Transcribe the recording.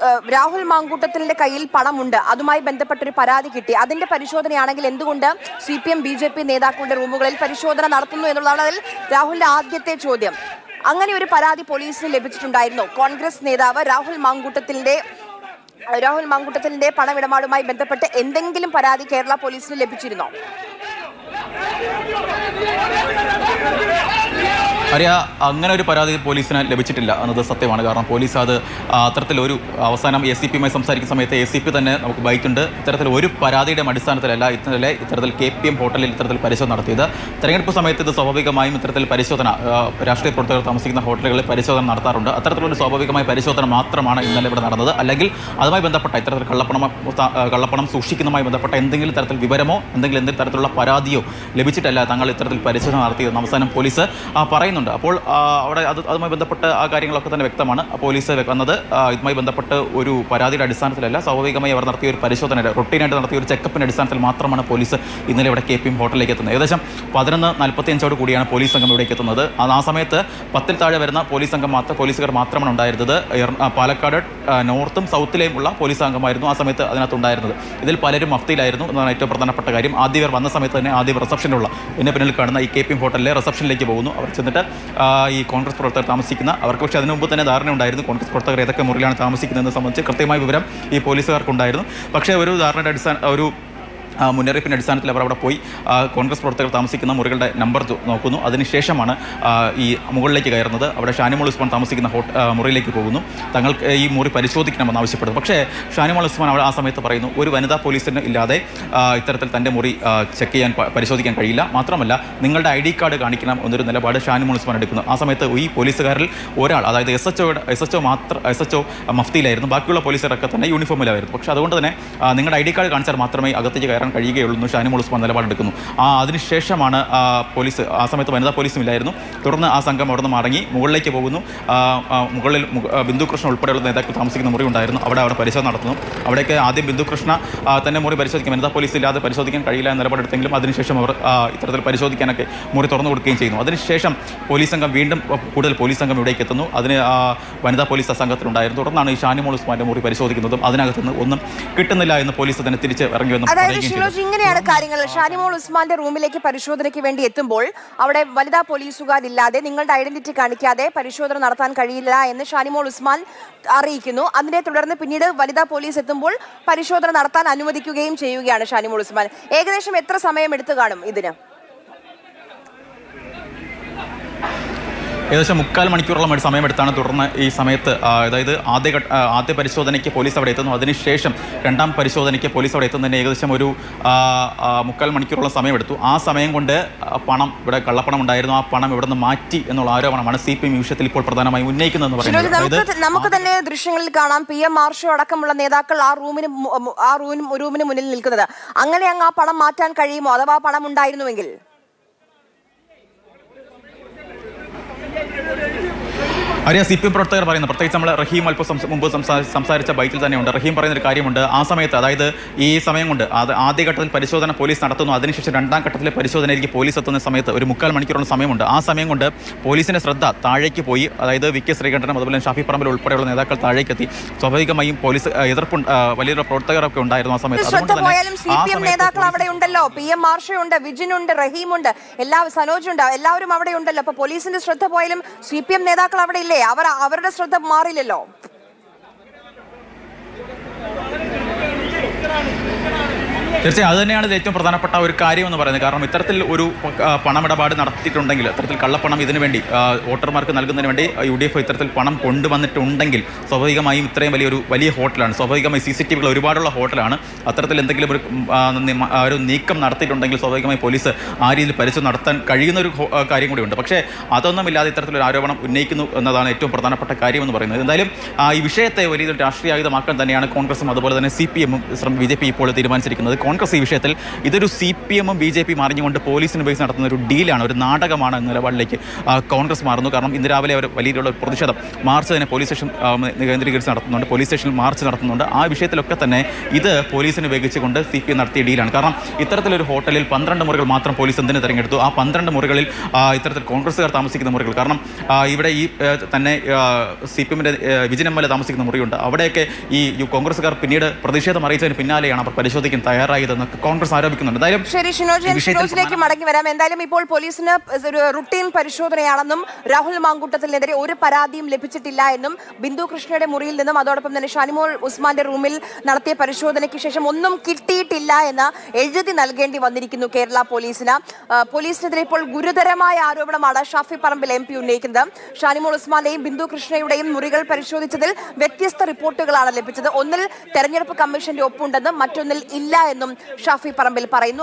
ഏഹ്, രാഹുൽ മാങ്കൂട്ടത്തിന്റെ കയ്യിൽ പണമുണ്ട് അതുമായി ബന്ധപ്പെട്ടൊരു പരാതി കിട്ടി അതിന്റെ പരിശോധനയാണെങ്കിൽ എന്തുകൊണ്ട് C P M B J P നേതാക്കളുടെ റൂമുകളിൽ പരിശോധന നടത്തുന്നു എന്നുള്ളതാണ് അതിൽ രാഹുലിന്റെ ആദ്യത്തെ ചോദ്യം അങ്ങനെ ഒരു പരാതി പോലീസിന് ലഭിച്ചിട്ടുണ്ടായിരുന്നു കോൺഗ്രസ് നേതാവ് രാഹുൽ മാങ്കൂട്ടത്തിന്റെ രാഹുൽ മാങ്കൂട്ടത്തിന്റെ പണമിടപാടുമായി ബന്ധപ്പെട്ട് എന്തെങ്കിലും പരാതി കേരള പോലീസിന് ലഭിച്ചിരുന്നോ അറിയ അങ്ങനെ ഒരു പരാതി പോലീസിന് ലഭിച്ചിട്ടില്ല എന്നത് സത്യമാണ് കാരണം പോലീസ് അത് ആ, അത്തരത്തിലൊരു അവസാനം എ സി പിയുമായി സംസാരിക്കുന്ന സമയത്ത് എ സി പി തന്നെ നമുക്ക് ബൈക്കുണ്ട് ഇത്തരത്തിൽ ഒരു പരാതിയുടെ അടിസ്ഥാനത്തിലല്ല ഇത്തരത്തിലെ ഇത്തരത്തിൽ കെ പി എം ഹോട്ടലിൽ ഇത്തരത്തിൽ പരിശോധന നടത്തിയത് തെരഞ്ഞെടുപ്പ് സമയത്ത് ഇത് സ്വാഭാവികമായും ഇത്തരത്തിൽ പരിശോധന ആ, രാഷ്ട്രീയ പ്രവർത്തകർ താമസിക്കുന്ന ഹോട്ടലുകളിൽ പരിശോധന നടത്താറുണ്ട് അത്തരത്തിലുള്ള സ്വാഭാവികമായ പരിശോധന മാത്രമാണ് ഇന്നലെ ഇവിടെ നടന്നത് അല്ലെങ്കിൽ അതുമായി ബന്ധപ്പെട്ട ഇത്തരത്തിൽ കള്ളപ്പണം ആ, കള്ളപ്പണം സൂക്ഷിക്കുന്നതുമായി ബന്ധപ്പെട്ട എന്തെങ്കിലും തരത്തിൽ വിവരമോ എന്തെങ്കിലും എന്തെങ്കിലും തരത്തിലുള്ള പരാതിയോ ലഭിച്ചിട്ടല്ല തങ്ങൾ ഇത്തരത്തിൽ പരിശോധന നടത്തിയതെന്ന് അവസാനം പോലീസ് ആ, പറയുന്നുണ്ട് അപ്പോൾ ആ, അവിടെ അത് അതുമായി ബന്ധപ്പെട്ട് ആ കാര്യങ്ങളൊക്കെ തന്നെ വ്യക്തമാണ് ആ, പോലീസ് വന്നത് ആ, ഇതുമായി ബന്ധപ്പെട്ട് ഒരു പരാതിയുടെ അടിസ്ഥാനത്തിലല്ല സ്വാഭാവികമായി അവർ നടത്തിയ ഒരു പരിശോധന റൊട്ടീനായിട്ട് നടത്തിയ ഒരു ചെക്കപ്പിന്റെ അടിസ്ഥാനത്തിൽ മാത്രമാണ് പോലീസ് ഇന്നലെ ഇവിടെ കെ പി എം ഹോട്ടലിലേക്ക് എത്തുന്നത് ഏകദേശം പതിനൊന്ന് നാൽപ്പത്തിയഞ്ചോട് കൂടിയാണ് പോലീസ് സംഘം ഇവിടേക്ക് എത്തുന്നത് അത് ആ സമയത്ത് പത്തിൽ താഴെ വരുന്ന പോലീസ് സംഘം മാത്രം പോലീസുകാർ മാത്രമാണ് ഉണ്ടായിരുന്നത് എറ- ആ, പാലക്കാട് ആ, നോർത്തും സൗത്തിലെയും ഉള്ള പോലീസ് സംഘമായിരുന്നു ആ സമയത്ത് അതിനകത്തുണ്ടായിരുന്നത് ഇതിൽ പലരും മഫ്തിയിലായിരുന്നു എന്നാണ് ഏറ്റവും പ്രധാനപ്പെട്ട കാര്യം ആദ്യവർ വന്ന സമയത്ത് തന്നെ ആദ്യം റിസപ്ഷനിലുള്ള എന്നെ പിന്നിൽ കാണുന്ന ഈ കെ പി എം ഹോട്ടലിലെ റിസപ്ഷനിലേക്ക് പോകുന്നു അവർ ചെന്നിട്ട് ആ, ഈ കോൺഗ്രസ് പ്രവർത്തകർ താമസിക്കുന്ന അവർക്ക് പക്ഷേ അതിനു മുമ്പ് തന്നെ ധാരണ ഉണ്ടായിരുന്നു കോൺഗ്രസ് പ്രവർത്തകർ ഏതൊക്കെ മുറിയിലാണ് താമസിക്കുന്നതെന്ന് സംബന്ധിച്ച് കൃത്യമായ വിവരം ഈ പോലീസുകാർക്കുണ്ടായിരുന്നു പക്ഷേ ഒരു ധാരണയുടെ അടിസ്ഥാന ഒരു ആ, മുന്നറിയിപ്പിൻ്റെ അടിസ്ഥാനത്തിൽ അവർ അവിടെ പോയി ആ, കോൺഗ്രസ് പ്രവർത്തകർ താമസിക്കുന്ന മുറികളുടെ നമ്പർ തു- നോക്കുന്നു അതിനുശേഷമാണ് ആ, ഈ മുകളിലേക്ക് കയറുന്നത് അവിടെ ഷാനിമോൾ ഉസ്മാൻ താമസിക്കുന്ന ഹോട്ട ആ, മുറിയിലേക്ക് പോകുന്നു തങ്ങൾക്ക് ഈ മുറി പരിശോധിക്കണമെന്ന് ആവശ്യപ്പെടുന്നു പക്ഷേ ഷാനിമോൾ ഉസ്മാൻ അവിടെ ആ സമയത്ത് പറയുന്നു ഒരു വനിതാ പോലീസിന് ഇല്ലാതെ ആ, ഇത്തരത്തിൽ തൻ്റെ മുറി ചെക്ക് ചെയ്യാൻ പ- പരിശോധിക്കാൻ കഴിയില്ല മാത്രമല്ല നിങ്ങളുടെ ഐ ഡി കാർഡ് കാണിക്കണം എന്നൊരു നിലപാട് ഷാനിമോൾ ഉസ്മാൻ എടുക്കുന്നു ആ സമയത്ത് ഈ പോലീസുകാരിൽ ഒരാൾ അതായത് എസ് എച്ച് ഒയുടെ എസ് എച്ച് ഒ മാത്രം എസ് എച്ച് ഒ മഫ്തിയിലായിരുന്നു ബാക്കിയുള്ള പോലീസുകാരൊക്കെ തന്നെ യൂണിഫോമിലായിരുന്നു പക്ഷേ അതുകൊണ്ട് തന്നെ ആ, നിങ്ങളുടെ ഐ ഡി കാർഡ് കാണിച്ചാൽ മാത്രമേ അകത്തേക്ക് കയറാൻ കഴിയുകയുള്ളൂ എന്ന് ഷാനിമോൾ ഉസ്മാൻ നിലപാടെടുക്കുന്നു ആ അതിനുശേഷമാണ് ആ, പോലീസ് ആ സമയത്ത് വനിതാ പോലീസും ഇല്ലായിരുന്നു തുടർന്ന് ആ സംഘം അവിടെ നിന്ന് മടങ്ങി മുകളിലേക്ക് പോകുന്നു ആ, ആ, മുകളിൽ മു- ആ, ബിന്ദു കൃഷ്ണ ഉൾപ്പെടെയുള്ള നേതാക്കൾ താമസിക്കുന്ന മുറി ഉണ്ടായിരുന്നു അവിടെ അവിടെ പരിശോധന നടത്തുന്നു അവിടേക്ക് ആദ്യം ബിന്ദു കൃഷ്ണ ആ, തന്നെ മുറി പരിശോധിക്കും വനിതാ പോലീസ് ഇല്ലാതെ പരിശോധിക്കാൻ കഴിയില്ല എന്ന നിലപാടെടുത്തെങ്കിലും അതിനുശേഷം അവർ ആ, ഇത്തരത്തിൽ പരിശോധിക്കാനൊക്കെ മുറി തുറന്നു കൊടുക്കുകയും ചെയ്യുന്നു അതിനുശേഷം പോലീസ് സംഘം വീണ്ടും കൂടുതൽ പോലീസ് സംഘം ഇവിടേക്ക് എത്തുന്നു അതിന് ആ, വനിതാ പോലീസ് ആ സംഘത്തിലുണ്ടായിരുന്നു തുടർന്നാണ് ഈ ഷാനിമോൾ ഉസ്മാന്റെ മുറി പരിശോധിക്കുന്നതും അതിനകത്ത് നിന്ന് ഒന്നും കിട്ടുന്നില്ല എന്ന് പോലീസ് തന്നെ തിരിച്ച് ഇറങ്ങി വന്ന് അതായത് പറയുകയും ചെയ്തു ഷിനോജ് ഇങ്ങനെയാണ് കാര്യങ്ങൾ ഷാനിമോൾ ഉസ്മാന്റെ റൂമിലേക്ക് പരിശോധനയ്ക്ക് വേണ്ടി എത്തുമ്പോൾ അവിടെ വനിതാ പോലീസുകാരില്ലാതെ നിങ്ങളുടെ ഐഡന്റിറ്റി കാണിക്കാതെ പരിശോധന നടത്താൻ കഴിയില്ല എന്ന് ഷാനിമോൾ ഉസ്മാൻ അറിയിക്കുന്നു അതിനെ തുടർന്ന് പിന്നീട് വനിതാ പോലീസ് എത്തുമ്പോൾ പരിശോധന നടത്താൻ അനുവദിക്കുകയും ചെയ്യുകയാണ് ഷാനിമോൾ ഉസ്മാൻ ഏകദേശം എത്ര സമയം എടുത്തു കാണും ഇതിന് ഏകദേശം മുക്കാൽ മണിക്കൂറോളം ഒരു സമയമെടുത്താണ് തുടർന്ന് ഈ സമയത്ത് ആ, അതായത് ആദ്യ ഘട്ട- ആ, ആദ്യ പരിശോധനയ്ക്ക് പോലീസ് അവിടെ എത്തുന്നു അതിനുശേഷം രണ്ടാം പരിശോധനയ്ക്ക് പോലീസ് അവിടെ എത്തുന്നതിന് ഏകദേശം ഒരു ആ, ആ, മുക്കാൽ മണിക്കൂറോളം സമയമെടുത്തു ആ സമയം കൊണ്ട് ആ, പണം ഇവിടെ കള്ളപ്പണം ഉണ്ടായിരുന്നു ആ പണം ഇവിടെ നിന്ന് മാറ്റി എന്നുള്ള ആരോപണമാണ് സി പി എം ഈ വിഷയത്തിൽ ഇപ്പോൾ പ്രധാനമായും ഉന്നയിക്കുന്നതെന്ന് ഷിനോജ് പറയുന്നത് നമുക്ക് ത- നമുക്ക് തന്നെ ദൃശ്യങ്ങളിൽ കാണാം പി എം മാർഷോ അടക്കമുള്ള നേതാക്കൾ ആ റൂമിന് മു- മു- ആ റൂമിന് റൂമിന് മുന്നിൽ നിൽക്കുന്നത് അങ്ങനെ അങ്ങ് ആ പണം മാറ്റാൻ കഴിയുമോ അഥവാ ആ പണം ഉണ്ടായിരുന്നുവെങ്കിൽ അറിയാം സി പി എം പ്രവർത്തകർ പറയുന്നത് പ്രത്യേകിച്ച് നമ്മൾ റഹീം അല്പം സംസ- മുമ്പ് സംസാ- സംസാരിച്ച ബൈക്കിൽ തന്നെയുണ്ട് റഹീം പറയുന്ന ഒരു കാര്യമുണ്ട് ആ സമയത്ത് അതായത് ഈ സമയം കൊണ്ട് അത് ആദ്യഘട്ടത്തിൽ പരിശോധന പോലീസ് നടത്തുന്നു അതിനുശേഷം രണ്ടാം ഘട്ടത്തിലെ പരിശോധനയിലേക്ക് പോലീസ് എത്തുന്ന സമയത്ത് ഒരു മുക്കാൽ മണിക്കൂറുള്ള സമയമുണ്ട് ആ സമയം കൊണ്ട് പോലീസിന്റെ ശ്രദ്ധ താഴേക്ക് പോയി അതായത് വി കെ ശ്രീകണ്ഠനും അതുപോലെ തന്നെ ഷാഫി പറമ്പിൽ ഉൾപ്പെടെയുള്ള നേതാക്കൾ താഴേക്ക് എത്തി സ്വാഭാവികമായും പോലീസ് ആ, എതിർപ്പ് ആ, വലിയൊരു പ്രവർത്തകരൊക്കെ ഉണ്ടായിരുന്നു ആ സമയത്ത് ശ്രദ്ധ അതുകൊണ്ട് തന്നെ പോയാലും സി ആ പി എം സമയത്ത് നേതാക്കൾ അവിടെ ഉണ്ടല്ലോ പി എം മാർഷയുണ്ട് വിജിനുണ്ട് റഹീമുണ്ട് എല്ലാ സനോജ് ഉണ്ട് എല്ലാവരും അവിടെ ഉണ്ടല്ലോ അപ്പൊ പോലീസിന്റെ ശ്രദ്ധ പോയാലും സി പി എം നേതാക്കൾ അവിടെ ഇല്ലേ അവർ അവരുടെ ശ്രദ്ധ മാറില്ലല്ലോ തീർച്ചയായും അത് തന്നെയാണ് ഇത് ഏറ്റവും പ്രധാനപ്പെട്ട ഒരു കാര്യം എന്ന് പറയുന്നത് കാരണം ഇത്തരത്തിൽ ഒരു ആ, പണമിടപാട് നടത്തിയിട്ടുണ്ടെങ്കിൽ ഇത്തരത്തിൽ കള്ളപ്പണം ഇതിനു വേണ്ടി ആ, വോട്ടർമാർക്ക് നൽകുന്നതിന് വേണ്ടി യു ഡി എഫ് ഇത്തരത്തിൽ പണം കൊണ്ടുവന്നിട്ടുണ്ടെങ്കിൽ സ്വാഭാവികമായും ഇത്രയും വലിയൊരു വലിയ ഹോട്ടലാണ് സ്വാഭാവികമായി സി സി ടി വികൾ ഒരുപാടുള്ള ഹോട്ടലാണ് അത്തരത്തിൽ എന്തെങ്കിലും ഒരു ഉം, ആ, നി- ആ, ഒരു നീക്കം നടത്തിയിട്ടുണ്ടെങ്കിൽ സ്വാഭാവികമായി പോലീസ് ആ രീതിയിൽ പരിശോധന നടത്താൻ കഴിയുന്ന ഒരു ഹോ- ആ, കാര്യം കൂടിയുണ്ട് പക്ഷേ അതൊന്നുമില്ലാതെ ഇത്തരത്തിലൊരു ആരോപണം ഉന്നയിക്കുന്നു എന്നതാണ് ഏറ്റവും പ്രധാനപ്പെട്ട കാര്യം എന്ന് പറയുന്നത് എന്തായാലും ആ, ഈ വിഷയത്തെ വലിയൊരു രാഷ്ട്രീയ ആയുധമാക്കാൻ തന്നെയാണ് കോൺഗ്രസും അതുപോലെ തന്നെ സി പി എമ്മും ബി ജെ പി ഇപ്പോൾ തീരുമാനിച്ചിരിക്കുന്നത് കോൺഗ്രസ് ഈ വിഷയത്തിൽ ഇതൊരു സി പി എമ്മും ബി ജെ പിയും അറിഞ്ഞുകൊണ്ട് പോലീസിന് ബേസ് നടത്തുന്ന ഒരു ഡീലാണ് ഒരു നാടകമാണ് എന്ന നിലപാടിലേക്ക് ആ, കോൺഗ്രസ് മാറുന്നു കാരണം ഇന്ന് രാവിലെ അവർ വലിയുള്ള ഒരു പ്രതിഷേധം മാർച്ച് തന്നെ പോലീസ് സ്റ്റേഷൻ ആ, കേന്ദ്രീകരിച്ച് നടത്തുന്നുണ്ട് പോലീസ് സ്റ്റേഷനിൽ മാർച്ച് നടത്തുന്നുണ്ട് ആ വിഷയത്തിലൊക്കെ തന്നെ ഇത് പോലീസിന് വേഗിച്ചുകൊണ്ട് സി പി എം നടത്തിയ ഡീലാണ് കാരണം ഇത്തരത്തിലൊരു ഹോട്ടലിൽ പന്ത്രണ്ട് മുറികൾ മാത്രം പോലീസ് എന്തിനു തിരഞ്ഞെടുത്തു ആ പന്ത്രണ്ട് മുറികളിൽ ആ, ഇത്തരത്തിൽ കോൺഗ്രസ്സുകാർ താമസിക്കുന്ന മുറികൾ കാരണം ആ, ഇവിടെ ഈ ആ, തന്നെ സി പി എമ്മിൻ്റെ വിജയൻ എം എൽ എ താമസിക്കുന്ന മുറിയുണ്ട് അവിടെയൊക്കെ ഈ യു- കോൺഗ്രസ്സുകാർ പിന്നീട് പ്രതിഷേധം അറിയിച്ചതിന് പിന്നാലെയാണ് അവർ പരിശോധിക്കാൻ തയ്യാറായതെന്നൊക്കെ കോൺഗ്രസ് ആരോപിക്കുന്നുണ്ട് എന്തായാലും ശരി ഷിനോജ് ഞാൻ ഈ വിഷയത്തിൽ ഷിനോജിലേക്ക് മടങ്ങി വരാം എന്തായാലും ഇപ്പോൾ പോലീസിന് ഒരു റുട്ടീൻ പരിശോധനയാണെന്നും രാഹുൽ മാങ്കൂട്ടത്തിനെതിരെ ഒരു പരാതിയും ലഭിച്ചിട്ടില്ല എന്നും ബിന്ദു കൃഷ്ണയുടെ മുറിയിൽ നിന്നും അതോടൊപ്പം തന്നെ ഷാനിമോൾ ഉസ്മാന്റെ റൂമിൽ നടത്തിയ പരിശോധനയ്ക്ക് ശേഷം ഒന്നും കിട്ടിയിട്ടില്ല എന്ന് എഴുതി നൽകേണ്ടി വന്നിരിക്കുന്നു കേരള പോലീസിന് ആ, പോലീസിനെതിരെ ഇപ്പോൾ ഗുരുതരമായ ആരോപണമാണ് ഷാഫി പറമ്പിൽ എം പി ഉന്നയിക്കുന്നത് ഷാനിമോൾ ഉസ്മാന്റെയും ബിന്ദു കൃഷ്ണയുടെയും മുറികൾ പരിശോധിച്ചതിൽ വ്യത്യസ്ത റിപ്പോർട്ടുകളാണ് ലഭിച്ചത് ഒന്നിൽ തെരഞ്ഞെടുപ്പ് കമ്മീഷന്റെ ഒപ്പുണ്ടെന്നും മറ്റൊന്നിൽ ഇല്ല എന്നും ഷാഫി പറമ്പിൽ പറയുന്നു